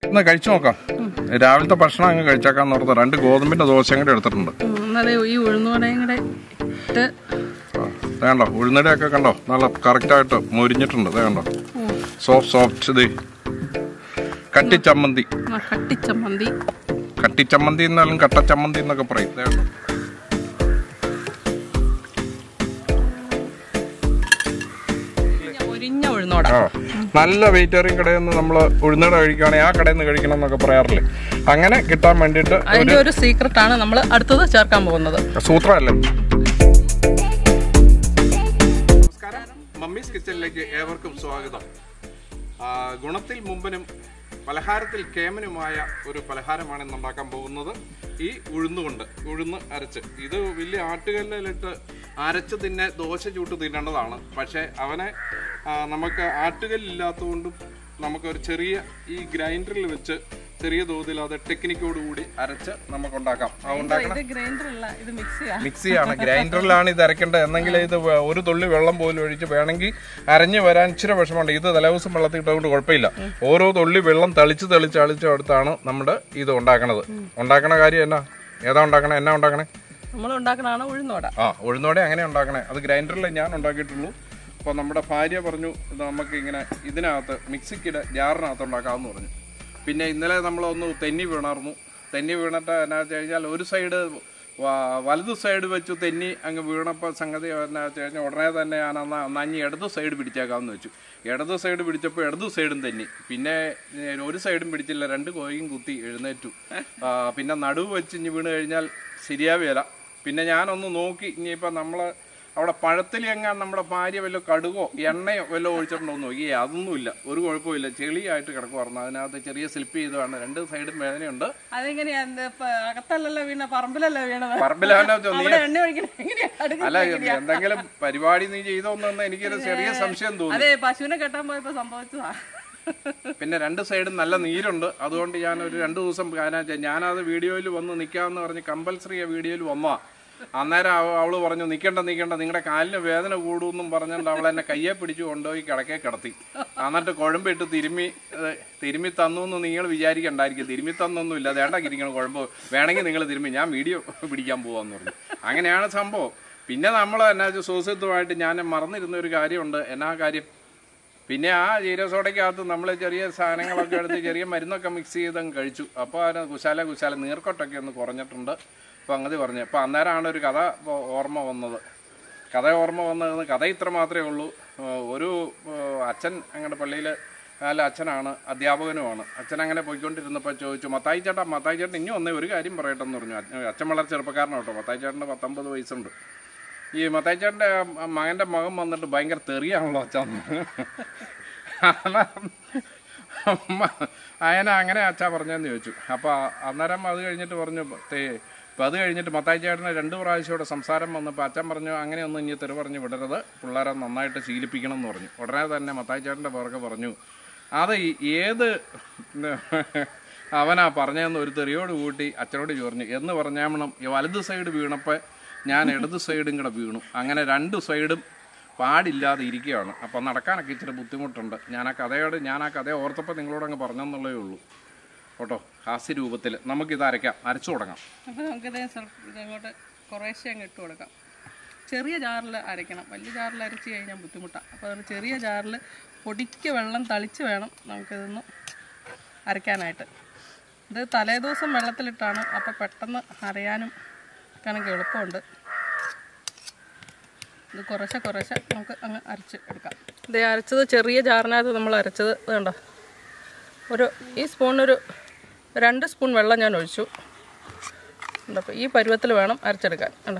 ഒന്ന് കഴിച്ചു നോക്കാം രാവിലത്തെ ഭക്ഷണം അങ്ങ് കഴിച്ചേക്കാന്ന് ഓർത്ത് രണ്ട് ഗോതമ്പിന്റെ ദോശയും കൂടെ എടുത്തിട്ടുണ്ട് എന്നത് ഈ ഉഴുന്നുവടയും കൂടെ ഇട്ട് ആ, ദേ കണ്ടോ ഉഴുന്നടയൊക്കെ കണ്ടോ നല്ല കറക്റ്റായിട്ട് മൊരിഞ്ഞിട്ടുണ്ട് ദേ കണ്ടോ സോഫ്റ്റ് സോഫ്റ്റ് ഇത് കട്ടിച്ചമ്മന്തി ആ കട്ടിച്ചമ്മന്തി കട്ടിച്ചമ്മന്തി എന്നാലും കട്ടച്ചമ്മന്തി എന്നൊക്കെ പറയും ദേ കണ്ടോ ഒരിഞ്ഞ ഉഴുന്നോട ആ നല്ല വെജിറ്റേറിയൻ കടയിൽ നിന്ന് നമ്മൾ ഉഴുന്നട കഴിക്കുകയാണെങ്കിൽ ആ കടയിൽ നിന്ന് കഴിക്കണം എന്നൊക്കെ പറയാറില്ലേ അങ്ങനെ കിട്ടാൻ വേണ്ടിയിട്ട് അതിന്റെ ഒരു സീക്രട്ട് ആണ് നമ്മൾ അടുത്തത് ചേർക്കാൻ പോകുന്നത് സൂത്രമല്ലേ നമസ്കാരം മമ്മീസ് കിച്ചണിലേക്ക് ഏവർക്കും സ്വാഗതം ആ, ഗുണത്തിൽ മുമ്പിനും പലഹാരത്തിൽ കേമനുമായ ഒരു പലഹാരമാണ് ഇന്ന് ഉണ്ടാക്കാൻ പോകുന്നത് ഈ ഉഴുന്നുകൊണ്ട് ഉഴുന്ന് അരച്ച് ഇത് വലിയ ആട്ടുകല്ലിലിട്ട് അരച്ച് തിന്നെ ദോശ ചൂട്ട് തിന്നേണ്ടതാണ് പക്ഷേ അവനെ ആ, നമുക്ക് ആട്ടുകല്ലില്ലാത്തതുകൊണ്ടും നമുക്ക് ഒരു ചെറിയ ഈ ഗ്രൈൻഡറിൽ വെച്ച് ചെറിയ തോതിൽ അത് ടെക്നിക്കോട് കൂടി അരച്ച് നമുക്ക് ഉണ്ടാക്കാം ആ ഉണ്ടാക്കണ ഇത് ഗ്രൈൻഡർ അല്ല ഇത് മിക്സിയാണ് മിക്സിയാണ് ഗ്രൈൻഡറിലാണ് ഇത് അരക്കേണ്ടത് എന്നെങ്കിൽ ഇത് വ- ഒരു തുള്ളി വെള്ളം പോലും ഒഴിച്ച് വേണമെങ്കിൽ അരഞ്ഞു വരാൻ ഇച്ചിരി വിഷമമുണ്ട് ഇത് തലേദിവസം വെള്ളത്തിൽ ഇട്ടുകൊണ്ട് കുഴപ്പമില്ല ഓരോ തുള്ളി വെള്ളം തളിച്ച് തളിച്ച് തളിച്ച് എടുത്താണ് നമ്മുടെ ഇത് ഉണ്ടാക്കണത് ഉണ്ടാക്കണ കാര്യം എന്നാ ഏതാ ഉണ്ടാക്കണേ എന്നാ ഉണ്ടാക്കണേ നമ്മൾ ഉണ്ടാക്കണതാണ് ഉഴുന്നോട ആ ഉഴുന്നോടെ അങ്ങനെ ഉണ്ടാക്കണേ അത് ഗ്രൈൻഡറിൽ ഞാൻ ഉണ്ടാക്കിയിട്ടുള്ളൂ അപ്പോൾ നമ്മുടെ ഭാര്യ പറഞ്ഞു ഇത് നമുക്ക് ഇങ്ങനെ ഇതിനകത്ത് മിക്സിക്കിടെ ജാറിനകത്ത് ഉണ്ടാക്കാമെന്ന് പറഞ്ഞു പിന്നെ ഇന്നലെ നമ്മളൊന്ന് തെന്നി വീണായിരുന്നു തെന്നി വീണിട്ട് എന്നാ വെച്ച് കഴിഞ്ഞാൽ ഒരു സൈഡ് വ- വലത് സൈഡ് വെച്ച് തെന്നി അങ്ങ് വീണപ്പോൾ സംഗതി എന്നാ വെച്ച് കഴിഞ്ഞാൽ ഉടനെ തന്നെ ഞാൻ അന്ന് നഞ്ഞി ഇടത് സൈഡ് പിടിച്ചേക്കാമെന്ന് വെച്ചു ഇടത് സൈഡ് പിടിച്ചപ്പോൾ ഇടത് സൈഡും തെന്നി പിന്നെ ഏ, ഒരു സൈഡും പിടിച്ചില്ല രണ്ട് കോയും കുത്തി എഴുന്നേറ്റു ആ, പിന്നെ നടുവ് വെച്ച് ഇനി വീണ് കഴിഞ്ഞാൽ ശരിയാവുകയില്ല പിന്നെ ഞാനൊന്ന് നോക്കി ഇനിയിപ്പോൾ നമ്മൾ അവിടെ പഴത്തിൽ എങ്ങാൻ നമ്മുടെ ഭാര്യ വല്ല കടുകോ എണ്ണയോ വല്ല ഒഴിച്ചിട്ടുണ്ടോ എന്ന് നോക്കി ഏയ് അതൊന്നുമില്ല ഒരു കുഴപ്പമില്ല ചെളിയായിട്ട് കിടക്കുമായിരുന്നു അതിനകത്ത് ചെറിയ സ്ലിപ്പ് ചെയ്തതാണ് രണ്ട് സൈഡും വേദനയുണ്ട് അതെങ്ങനെയാ എന്ത് ഇപ്പൊ അകത്തല്ലല്ലോ വീണ പറമ്പിലല്ലേ വീണത് പറമ്പിലാനോ നീ അവിടെ എണ്ണ ഒഴിക്കണ എങ്ങനെയാ അടുക്കള അല്ല എന്തെങ്കിലും പരിപാടി നീ ചെയ്തോന്ന് എനിക്കൊരു ചെറിയ സംശയം തോന്നി അതെ പശുവിനെ കെട്ടാൻ പോയപ്പോ സംഭവിച്ചതാ പിന്നെ രണ്ട് സൈഡും നല്ല നീരുണ്ട് അതുകൊണ്ട് ഞാൻ ഒരു രണ്ട് ദിവസം കാനാ- ഞാനത് വീഡിയോയിൽ വന്ന് നിൽക്കാമെന്ന് പറഞ്ഞ് കമ്പൽസറി ആ വീഡിയോയിൽ വന്നാ അന്നേരം അവ- അവള് പറഞ്ഞു നിൽക്കണ്ട നിൽക്കണ്ട നിങ്ങളുടെ കാലിന് വേദന കൂടുമെന്നും പറഞ്ഞുകൊണ്ട് അവൾ എന്നെ കയ്യെ പിടിച്ച് കൊണ്ടുപോയി കിടക്കെ കിടത്തി എന്നിട്ട് കുഴമ്പിട്ട് തിരുമ്മി ഏ, തിരുമ്മി തന്നു എന്ന് നിങ്ങൾ വിചാരിക്കണ്ടായിരിക്കും തിരുമ്മി തന്നൊന്നുമില്ല അതേണ്ട ഇരിക്കണം കുഴമ്പ് വേണമെങ്കിൽ നിങ്ങൾ തിരുമ്മി ഞാൻ വീഡിയോ പിടിക്കാൻ പോവാന്ന് പറഞ്ഞു അങ്ങനെയാണ് സംഭവം പിന്നെ നമ്മൾ എന്നാ വെച്ചാൽ സുഹൃത്തുമായിട്ട് ഞാൻ മറന്നിരുന്ന ഒരു കാര്യമുണ്ട് എന്നാ കാര്യം പിന്നെ ആ ജീരസോടയ്ക്കകത്ത് നമ്മൾ ചെറിയ സാധനങ്ങളൊക്കെ എടുത്ത് ചെറിയ മരുന്നൊക്കെ മിക്സ് ചെയ്ത് അങ്ങ് കഴിച്ചു അപ്പോൾ അതിന് കുശാല കുശാല നീർക്കൊട്ടൊക്കെ ഒന്ന് കുറഞ്ഞിട്ടുണ്ട് അപ്പോൾ അങ്ങനെ പറഞ്ഞു അപ്പോൾ അന്നേരമാണ് ഒരു കഥ ഇപ്പൊ ഓർമ്മ വന്നത് കഥ ഓർമ്മ വന്നത് കഥ ഇത്ര മാത്രമേ ഉള്ളൂ ഏഹ് ഒരു ഏഹ് അച്ഛൻ അങ്ങയുടെ പള്ളിയിൽ അല്ല അച്ഛനാണ് അധ്യാപകനുമാണ് അച്ഛൻ അങ്ങനെ പോയിക്കൊണ്ടിരുന്നപ്പോൾ ചോദിച്ചു മത്തായി ചേട്ടാ മത്തായി ചേട്ടൻ ഇനി ഒന്നേ ഒരു കാര്യം പറയട്ടെ എന്ന് പറഞ്ഞു അച്ഛൻ- അച്ഛൻ വളരെ ചെറുപ്പക്കാരനാണ് കേട്ടോ മത്തായി ചേട്ടന് പത്തൊമ്പത് വയസ്സുണ്ട് ഈ മത്തായിച്ചേട്ടൻ്റെ മകൻ്റെ മകൻ വന്നിട്ട് ഭയങ്കര തെറിയാണല്ലോ അച്ഛൻ അയന അങ്ങനെ അച്ഛാ പറഞ്ഞെന്ന് ചോദിച്ചു അപ്പോൾ അന്നേരം അത് കഴിഞ്ഞിട്ട് പറഞ്ഞു തേ- ഇപ്പം അത് കഴിഞ്ഞിട്ട് മത്തായി ചേട്ടന് രണ്ട് പ്രാവശ്യം ഇവിടെ സംസാരം വന്നപ്പോൾ അച്ഛൻ പറഞ്ഞു അങ്ങനെയൊന്നും ഇനി തെറി പറഞ്ഞ് വിടരുത് പിള്ളേരെ നന്നായിട്ട് ശീലിപ്പിക്കണം എന്ന് പറഞ്ഞു ഉടനെ തന്നെ മത്തായി ചേട്ടൻ്റെ പേർക്ക് പറഞ്ഞു അത് ഈ- ഏത് അവനാ പറഞ്ഞതെന്ന് ഒരു തെറിയോട് കൂട്ടി അച്ഛനോട് ചോർഞ്ഞു എന്ന് പറഞ്ഞാമണം ഈ വലത് സൈഡ് വീണപ്പോൾ ഞാൻ ഇടത് സൈഡും കൂടെ വീണു അങ്ങനെ രണ്ട് സൈഡും പാടില്ലാതെ ഇരിക്കുകയാണ് അപ്പം നടക്കാനൊക്കെ ഇച്ചിരി ബുദ്ധിമുട്ടുണ്ട് ഞാൻ ആ കഥയോട് ഞാൻ ആ കഥ ഓർത്തപ്പോൾ നിങ്ങളോട് അങ്ങ് പറഞ്ഞെന്നുള്ളേ ഉള്ളൂ കേട്ടോ ഹാസ്യ രൂപത്തിൽ നമുക്കിത് അരയ്ക്കാം അരച്ചു തുടങ്ങാം അപ്പൊ നമുക്കിത് സ്വല്പം ഇതങ്ങോട്ട് കുറേശ്ശെ അങ്ങ് ഇട്ട് കൊടുക്കാം ചെറിയ ജാറിൽ അരയ്ക്കണം വലിയ ജാറിൽ അരച്ച് കഴിഞ്ഞാൽ ബുദ്ധിമുട്ടാണ് അപ്പോൾ അതുകൊണ്ട് ചെറിയ ജാറിൽ പൊടിക്ക് വെള്ളം തളിച്ച് വേണം നമുക്കിതൊന്ന് അരയ്ക്കാനായിട്ട് ഇത് തലേദിവസം വെള്ളത്തിലിട്ടാണ് അപ്പോൾ പെട്ടെന്ന് അരയാനും കണക്ക് എളുപ്പമുണ്ട് ഇത് കുറേശ്ശെ കുറേശ്ശെ നമുക്ക് അങ്ങ് അരച്ച് എടുക്കാം ഇത് അരച്ചത് ചെറിയ ജാറിനകത്ത് നമ്മൾ അരച്ചത് ഇത് കണ്ടോ ഒരു ഈ സ്പൂണിനൊരു രണ്ട് സ്പൂൺ വെള്ളം ഞാൻ ഒഴിച്ചു അപ്പോൾ ഈ പരുവത്തിൽ വേണം അരച്ചെടുക്കാൻ കണ്ടോ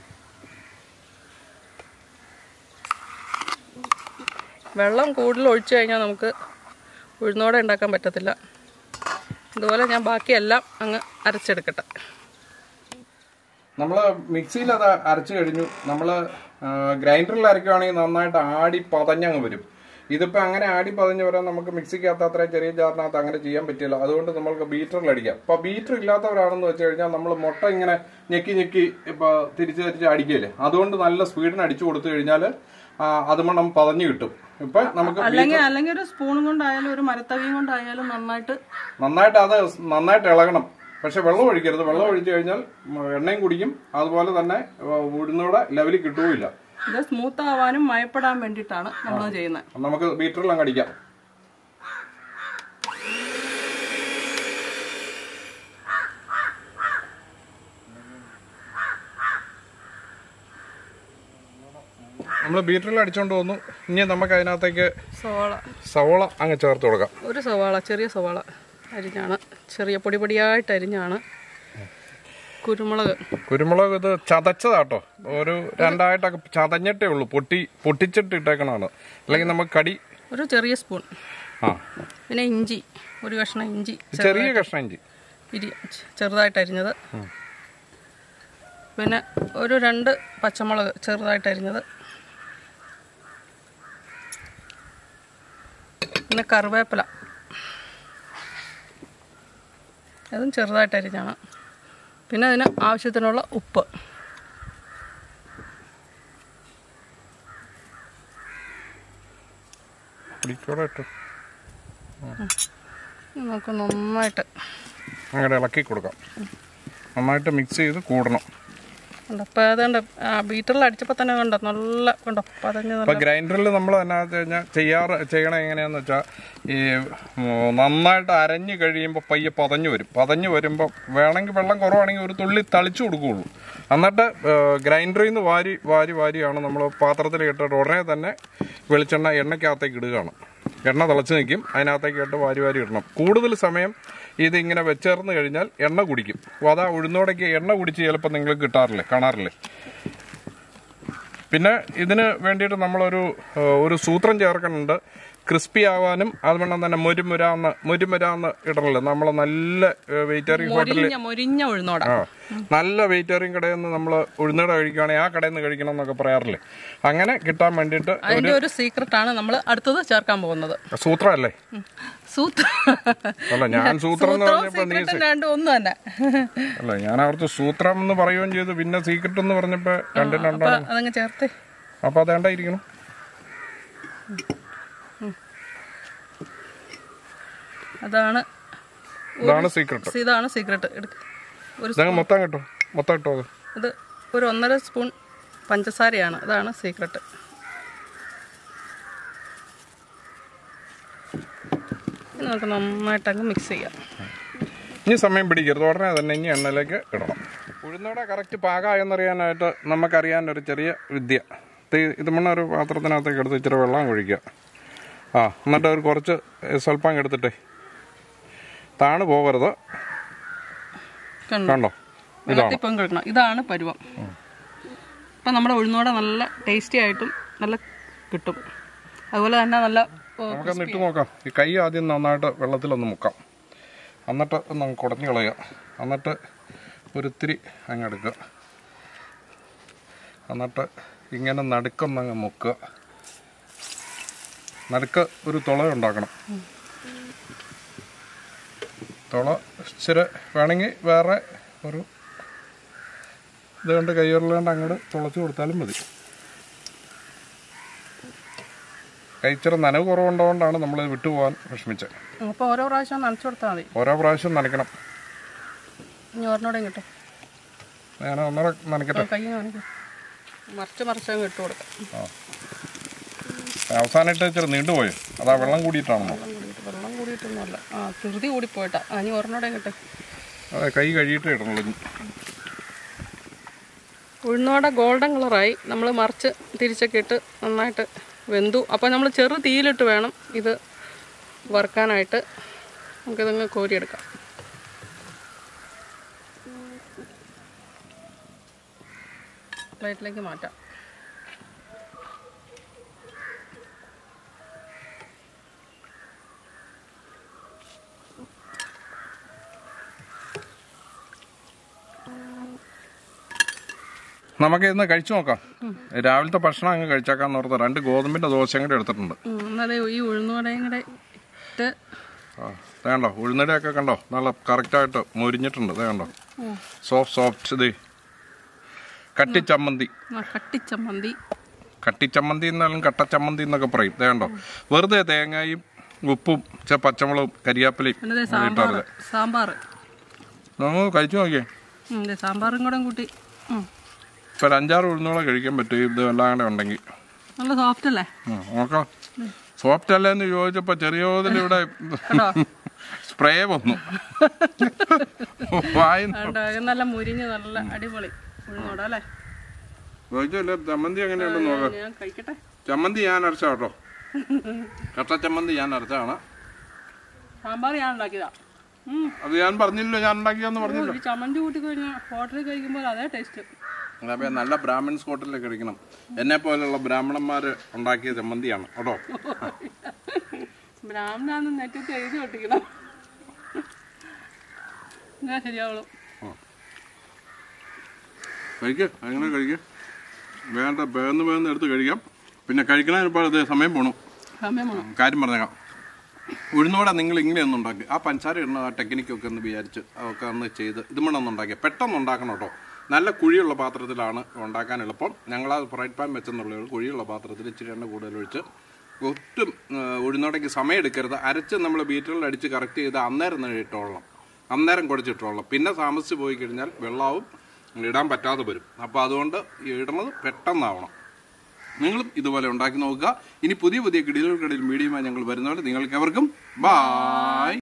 വെള്ളം കൂടുതൽ ഒഴിച്ചു കഴിഞ്ഞാൽ നമുക്ക് ഉഴുന്നോടെ ഉണ്ടാക്കാൻ പറ്റത്തില്ല ഇതുപോലെ ഞാൻ ബാക്കിയെല്ലാം അങ്ങ് അരച്ചെടുക്കട്ടെ നമ്മൾ മിക്സിയിൽ അത് അരച്ചു കഴിഞ്ഞു നമ്മൾ ഗ്രൈൻഡറിൽ അരയ്ക്കുവാണെങ്കിൽ നന്നായിട്ട് ആടി പതഞ്ഞങ്ങ് വരും ഇതിപ്പോൾ അങ്ങനെ ആടി പതഞ്ഞ് വരാൻ നമുക്ക് മിക്സിക്കകത്ത് അത്ര ചെറിയ ജാറിനകത്ത് അങ്ങനെ ചെയ്യാൻ പറ്റില്ല അതുകൊണ്ട് നമ്മൾക്ക് ബീറ്ററിൽ അടിക്കാം അപ്പോൾ ബീറ്റർ ഇല്ലാത്തവരാണെന്ന് വെച്ച് കഴിഞ്ഞാൽ നമ്മൾ മുട്ട ഇങ്ങനെ ഞെക്കി ഞെക്കി ഇപ്പോൾ തിരിച്ച് തിരിച്ച് അടിക്കില്ലേ അതുകൊണ്ട് നല്ല സ്പീഡിന് അടിച്ചു കൊടുത്തു കഴിഞ്ഞാൽ അതുമണം പതഞ്ഞ് കിട്ടും ഇപ്പൊ നമുക്ക് അല്ലെങ്കിൽ അല്ലെങ്കിൽ ഒരു സ്പൂണും കൊണ്ടായാലും ഒരു മരത്തവിയും കൊണ്ടായാലും നന്നായിട്ട് നന്നായിട്ട് അത് നന്നായിട്ട് ഇളകണം പക്ഷെ വെള്ളം ഒഴിക്കരുത് വെള്ളം ഒഴിച്ചു കഴിഞ്ഞാൽ മ- എണ്ണയും കുടിക്കും അതുപോലെ തന്നെ ഏഹ്, ഉഴുന്നൂടെ ലെവലിൽ കിട്ടുകയില്ല ഇത് സ്മൂത്ത് ആവാനും മയപ്പെടാൻ വേണ്ടിയിട്ടാണ് നമ്മൾ ചെയ്യുന്നത് നമുക്ക് ബീറ്ററിൽ അങ്ങ് അടിക്കാം നമ്മൾ ബീറ്ററിൽ അടിച്ചോണ്ട് വന്നു ഇനി നമുക്ക് അതിനകത്തേക്ക് സവാള സവോള അങ്ങ് ചേർത്ത് കൊടുക്കാം ഒരു സവാള ചെറിയ സവാള അരിഞ്ഞാണ് ചെറിയ പൊടി പൊടിയായിട്ട് അരിഞ്ഞാണ് കുരുമുളക് കുരുമുളക് ഇത് ചതച്ചതാട്ടോ ഒരു രണ്ടായിട്ടൊക്കെ ചതഞ്ഞിട്ടേ ഉള്ളൂ പൊട്ടി പൊട്ടിച്ചിട്ട് ഇട്ടേക്കണതാണ് അല്ലെങ്കിൽ നമുക്ക് കടി ഒരു ചെറിയ സ്പൂൺ ആ പിന്നെ ഇഞ്ചി ഒരു കഷ്ണം ഇഞ്ചി ചെറിയ കഷ്ണം ഇഞ്ചി ഇരി ചെറുതായിട്ട് അരിഞ്ഞത് പിന്നെ ഒരു രണ്ട് പച്ചമുളക് ചെറുതായിട്ട് അരിഞ്ഞത് പിന്നെ കറിവേപ്പില അതും ചെറുതായിട്ട് അരിഞ്ഞാണ് പിന്നെ അതിന് ആവശ്യത്തിനുള്ള ഉപ്പ് പിടിക്കോടെ ഇട്ടു നമുക്ക് നന്നായിട്ട് അങ്ങനെ ഇളക്കി കൊടുക്കാം നന്നായിട്ട് മിക്സ് ചെയ്ത് കൂടണം കണ്ടോ അപ്പോൾ അതുകൊണ്ട് ബീറ്ററിൽ അടിച്ചപ്പോൾ തന്നെ കണ്ടോ നല്ല കണ്ടോ പതഞ്ഞ് നല്ല ഇപ്പൊ ഗ്രൈൻഡറിൽ നമ്മൾ എന്നാന്ന് കഴിഞ്ഞാൽ ചെയ്യാറ് ചെയ്യണ എങ്ങനെയാന്ന് വെച്ചാൽ ഈ ഉം, നന്നായിട്ട് അരഞ്ഞു കഴിയുമ്പോൾ പയ്യെ പതഞ്ഞു വരും പതഞ്ഞു വരുമ്പോൾ വേണമെങ്കിൽ വെള്ളം കുറവാണെങ്കിൽ ഒരു തുള്ളി തളിച്ചു കൊടുക്കുകയുള്ളൂ എന്നിട്ട് ഗ്രൈൻഡറിൽ നിന്ന് വാരി വാരി വാരിയാണ് നമ്മൾ പാത്രത്തിൽ ഇട്ടിട്ട് ഉടനെ തന്നെ വെളിച്ചെണ്ണ എണ്ണയ്ക്കകത്തേക്ക് ഇടുകയാണ് എണ്ണ തിളച്ച് നിൽക്കും അതിനകത്തേക്ക് ഇട്ട് വാരി വാരി ഇടണം കൂടുതൽ സമയം ഇത് ഇങ്ങനെ വെച്ചേർന്ന് കഴിഞ്ഞാൽ എണ്ണ കുടിക്കും അപ്പോൾ അതാ ഉഴുന്നോടേക്ക് എണ്ണ കുടിച്ച് ചിലപ്പോൾ നിങ്ങൾക്ക് കിട്ടാറില്ലേ കാണാറില്ലേ പിന്നെ ഇതിന് വേണ്ടിയിട്ട് നമ്മളൊരു ഏഹ്, ഒരു സൂത്രം ചേർക്കുന്നുണ്ട് ക്രിസ്പി ആവാനും അതുപോലെ തന്നെ മുരുമുരാന്ന് മുരുമുരാന്ന് ഇടണല്ലോ നമ്മൾ നല്ല വെയിറ്ററിംഗ് ഹോട്ടലിൽ മൊരിഞ്ഞ മൊരിഞ്ഞ ഉഴുന്നോട ആ നല്ല വെയിറ്ററിംഗ് കടയിൽ നിന്ന് നമ്മൾ ഉഴുന്നട കഴിക്കുകയാണെങ്കിൽ ആ കടയിൽ നിന്ന് കഴിക്കണം എന്നൊക്കെ പറയാറില്ലേ അങ്ങനെ കിട്ടാൻ വേണ്ടിയിട്ട് അതിന്റെ ഒരു സീക്രട്ടാണ് നമ്മൾ അടുത്തത് ചേർക്കാൻ പോകുന്നത് സൂത്രമല്ലേ സൂത്ര അല്ല ഞാൻ സൂത്രം എന്ന് സൂത്രവും പറഞ്ഞപ്പോൾ നീ സീക്രട്ടും രണ്ടും ഒന്ന് തന്നെ അല്ല ഞാൻ അവിടുത്തെ സൂത്രം എന്ന് പറയുകയും ചെയ്തു പിന്നെ സീക്രട്ട് എന്ന് പറഞ്ഞപ്പോൾ രണ്ടും അപ്പൊ രണ്ടാണ് അതങ്ങ് ചേർത്തേ അപ്പോൾ അതേണ്ടായിരിക്കണം അതാണ് ഇതാണ് സീക്രട്ട് ഇതാണ് സീക്രട്ട് എടുക്ക ഒരു ഇതങ്ങ് മൊത്തം കേട്ടോ മൊത്തം ഇട്ടോ അത് ഇത് ഒരു ഒന്നര സ്പൂൺ പഞ്ചസാരയാണ് ഇതാണ് സീക്രട്ട് ഇനി നമുക്ക് നന്നായിട്ട് അങ്ങ് മിക്സ് ചെയ്യാം ഇനി സമയം പിടിക്കരുത് ഉടനെ തന്നെ ഇനി എണ്ണയിലേക്ക് ഇടണം ഉഴുന്നോടെ കറക്റ്റ് പാകമായെന്നറിയാനായിട്ട് നമുക്കറിയാൻ ഒരു ചെറിയ വിദ്യ ഇത് ഇത് മണ്ണ ഒരു പാത്രത്തിനകത്തേക്ക് എടുത്ത് ഇച്ചിരി വെള്ളം ഒഴിക്കുക ആ എന്നിട്ട് ഒരു കുറച്ച് സ്വല്പം എടുത്തിട്ടേ താണ് പോകരുത് കണ്ടോ കണ്ടോ വെള്ളത്തിൽ പങ്കെടുക്കണം ഇതാണ് പരുവം അപ്പം നമ്മുടെ ഉഴുന്നോടെ നല്ല ടേസ്റ്റി ആയിട്ടും നല്ല കിട്ടും അതുപോലെ തന്നെ നല്ല ഓ, നമുക്കൊന്ന് ഇട്ട് നോക്കാം ഈ കൈ ആദ്യം നന്നായിട്ട് വെള്ളത്തിലൊന്ന് മുക്കാം എന്നിട്ട് ഒന്ന് അങ്ങ് കുടഞ്ഞു കളയുക എന്നിട്ട് ഒരിത്തിരി അങ്ങ് എടുക്കുക എന്നിട്ട് ഇങ്ങനെ നടുക്കൊന്നങ്ങ് മുക്കുക നടുക്ക് ഒരു തുള ഉണ്ടാക്കണം തുള ഇച്ചിരി വേണമെങ്കിൽ വേറെ ഒരു ഇത് കൊണ്ട് കൈയുരുളാണ്ട് അങ്ങോട്ട് തുളച്ച് കൊടുത്താലും മതി കഴിച്ചിട്ട് നനവ് കുറവുണ്ടതുകൊണ്ടാണ് നമ്മൾ വിട്ടുപോകാൻ വിഷമിച്ചത് അപ്പോൾ ഓരോ പ്രാവശ്യം നനച്ചു കൊടുത്താൽ മതി ഓരോ പ്രാവശ്യം നനയ്ക്കണം ഇനി ഒരെണ്ണോടെയും കിട്ടും ഞാൻ ഒന്നര നനയ്ക്കട്ടെ കൈ കാണിക്കും മറിച്ച് മറിച്ച് അങ്ങ് ഇട്ട് കൊടുക്കാം അവസാനമായിട്ട് ഇച്ചിരി നീണ്ടുപോയോ അതാ വെള്ളം കൂടിയിട്ടാണോ വെള്ളം കൂടിയിട്ട് വെള്ളം കൂടിയിട്ടൊന്നുമല്ല ആ ധൃതി കൂടിപ്പോയിട്ടാ ആ ഇനി ഒരെണ്ണോടെയും കിട്ടും അതെ കൈ കഴുകിയിട്ട് ഇടണല്ലോ ഇനി. ഉഴുന്നോട ഗോൾഡൻ കളറായി നമ്മൾ മറിച്ച് തിരിച്ചൊക്കെ ഇട്ട് നന്നായിട്ട് വെന്തു അപ്പോൾ നമ്മൾ ചെറു തീയിലിട്ട് വേണം ഇത് വറുക്കാനായിട്ട് നമുക്കിതങ്ങ് കോരിയെടുക്കാം പ്ലേറ്റിലേക്ക് മാറ്റാം നമുക്ക് ഇന്ന് കഴിച്ചു നോക്കാം രാവിലത്തെ ഭക്ഷണം അങ്ങ് കഴിച്ചേക്കാന്ന് ഓർത്ത് രണ്ട് ഗോതമ്പിന്റെ ദോശയും കൂടെ എടുത്തിട്ടുണ്ട് ഉം, എന്നാലേ ഈ ഉഴുന്നുവടയും കൂടെ ഇട്ട് ആ വേണ്ടോ ഉഴുന്നടിയൊക്കെ കണ്ടോ നല്ല കറക്റ്റായിട്ട് മൊരിഞ്ഞിട്ടുണ്ട് ഇത് കണ്ടോ സോഫ്റ്റ് സോഫ്റ്റ് ഇത് കട്ടി ചമ്മന്തി ആ കട്ടിച്ചമ്മന്തി കട്ടിച്ചമ്മന്തി എന്നാലും കട്ടച്ചമ്മന്തി എന്നൊക്കെ പറയും ഇതേ കണ്ടോ വെറുതെ തേങ്ങയും ഉപ്പും ചെ പച്ചമുളകും കരിയാപ്പിലയും പിന്നെ സാമ്പാർ സാമ്പാർ നമ്മൾ കഴിച്ചു നോക്കിയേ സാമ്പാറും കൂടെ കൂട്ടി ഉം. ഇപ്പൊ ഒരു അഞ്ചാറ് ഉഴുന്നോളം കഴിക്കാൻ പറ്റും ഇത് എല്ലാം കൂടെ ഉണ്ടെങ്കിൽ നല്ല സോഫ്റ്റ് അല്ലേ ഉം, നോക്കാം സോഫ്റ്റ് അല്ലേ എന്ന് ചോദിച്ചപ്പോ ചെറിയ തോതിൽ ഇവിടെ കേട്ടോ സ്പ്രേ വന്നു വായി കണ്ടോ ഇത് നല്ല മുരിഞ്ഞ് നല്ല അടിപൊളി ഉഴുന്നോടാ അല്ലേ ചോദിച്ചല്ലേ ചമ്മന്തി എങ്ങനെയുണ്ടെന്ന് നോക്കാം ഞാൻ കഴിക്കട്ടെ ചമ്മന്തി ഞാൻ അരച്ച കേട്ടോ കട്ട ചമ്മന്തി ഞാൻ അരച്ചാണ് സാമ്പാർ ഞാൻ ഉണ്ടാക്കിയതാ ഉം. അത് ഞാൻ പറഞ്ഞില്ലല്ലോ ഞാൻ ഉണ്ടാക്കിയാന്ന് പറഞ്ഞില്ല ഈ ചമ്മന്തി കൂട്ടി കഴിഞ്ഞാൽ ഹോട്ടലിൽ കഴിക്കുമ്പോൾ അതേ ടേസ്റ്റ് അപ്പൊ നല്ല ബ്രാഹ്മിൺസ് ഹോട്ടലിൽ കഴിക്കണം എന്നെ പോലുള്ള ബ്രാഹ്മണന്മാര് ഉണ്ടാക്കിയ ചമ്മന്തിയാണ് കേട്ടോ ബ്രാഹ്മണാന്ന് നെറ്റത്ത് എഴുതി ഒട്ടിക്കണം എന്നാ ശരിയാവുള്ളൂ കഴിക്ക് അങ്ങനെ കഴിക്ക് വേണ്ട വേഗന്ന് വേഗന്ന് എടുത്ത് കഴിക്കാം പിന്നെ കഴിക്കണതിനിപ്പോൾ അത് സമയം പോണു സമയം വേണം കാര്യം പറഞ്ഞേക്കാം ഉഴുന്നോടെ നിങ്ങൾ ഇങ്ങനെയൊന്നും ഉണ്ടാക്കി ആ പഞ്ചസാര ഇടുന്ന ആ ടെക്നിക്കൊക്കെ ഒന്ന് വിചാരിച്ച് അതൊക്കെ ഒന്ന് ചെയ്ത് ഇത് മണ്ണൊന്നും ഉണ്ടാക്കിയ പെട്ടെന്ന് ഉണ്ടാക്കണം കേട്ടോ നല്ല കുഴിയുള്ള പാത്രത്തിലാണ് ഉണ്ടാക്കാൻ എളുപ്പം ഞങ്ങൾ ആ ഫ്രൈഡ് പാൻ വെച്ചെന്നുള്ളത് കുഴിയുള്ള പാത്രത്തിൽ ഇച്ചിരി എണ്ണ കൂടുതൽ ഒഴിച്ച് ഒട്ടും ആ, ഉഴുന്നോടേക്ക് സമയം എടുക്കരുത് അരച്ച് നമ്മൾ ബീറ്ററിൽ അടിച്ച് കറക്റ്റ് ചെയ്ത് അന്നേരം തന്നെ ഇട്ടോളണം അന്നേരം കുഴച്ചിട്ടോളണം പിന്നെ താമസിച്ച് പോയി കഴിഞ്ഞാൽ വെള്ളവും ഇടാൻ പറ്റാതെ വരും അപ്പോൾ അതുകൊണ്ട് ഇടുന്നത് പെട്ടെന്നാവണം നിങ്ങളും ഇതുപോലെ ഉണ്ടാക്കി നോക്കുക ഇനി പുതിയ പുതിയ കിടിലുകൾക്കിടയിൽ മീഡിയമായി ഞങ്ങൾ വരുന്നവരെ നിങ്ങൾക്ക് എവർക്കും ബായ്